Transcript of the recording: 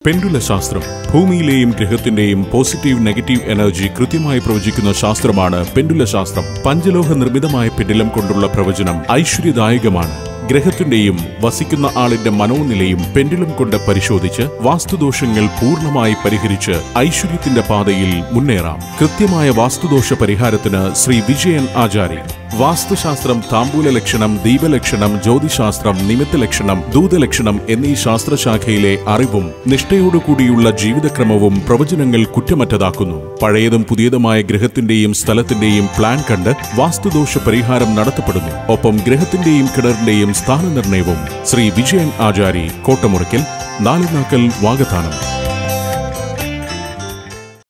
pendula ശാസ്ത്രം ഭൂമിയിലെയും ഗ്രഹത്തിന്റെയും പോസിറ്റീവ് നെഗറ്റീവ് എനർജി കൃത്യമായി പ്രവചിക്കുന്ന ശാസ്ത്രമാണ് പെൻഡുല ശാസ്ത്രം പഞ്ചലോഹ നിർമ്മിതമായ പെൻഡുലം കൊണ്ടുള്ള പ്രവചനം ഐശ്വര്യദായകമാണ് ഗ്രഹത്തിന്റെയും വസിക്കുന്ന ആളിന്റെ മനോനിലയും പെൻഡുലം കൊണ്ട് പരിശോധിച്ച് വാസ്തുദോഷങ്ങൾ പൂർണ്ണമായി പരിഹരിച്ച് ഐശ്വര്യത്തിന്റെ പാതയിൽ മുന്നേറാം കൃത്യമായ വാസ്തുദോഷ പരിഹാരത്തിന് ശ്രീ വിജയൻ ആചാര്യ വാസ്തുശാസ്ത്രം താമ്പൂല ലക്ഷണം ദീപലക്ഷണം ജ്യോതിശാസ്ത്രം നിമിത്ത ലക്ഷണം ദൂതലക്ഷണം എന്നീ ശാസ്ത്രശാഖയിലെ അറിവും നിഷ്ഠയോടുകൂടിയുള്ള ജീവിതക്രമവും പ്രവചനങ്ങൾ കുറ്റമറ്റതാക്കുന്നു പഴയതും പുതിയതുമായ ഗ്രഹത്തിന്റെയും സ്ഥലത്തിന്റെയും പ്ലാൻ കണ്ട് വാസ്തുദോഷ പരിഹാരം നടത്തപ്പെടുന്നു ഒപ്പം ഗ്രഹത്തിന്റെയും കിണറിന്റെയും സ്ഥാനനിർണയവും ശ്രീ വിജയൻ ആചാരി കോട്ടമുറിക്കൽ നാലുനാക്കൽ വാഗത്താനം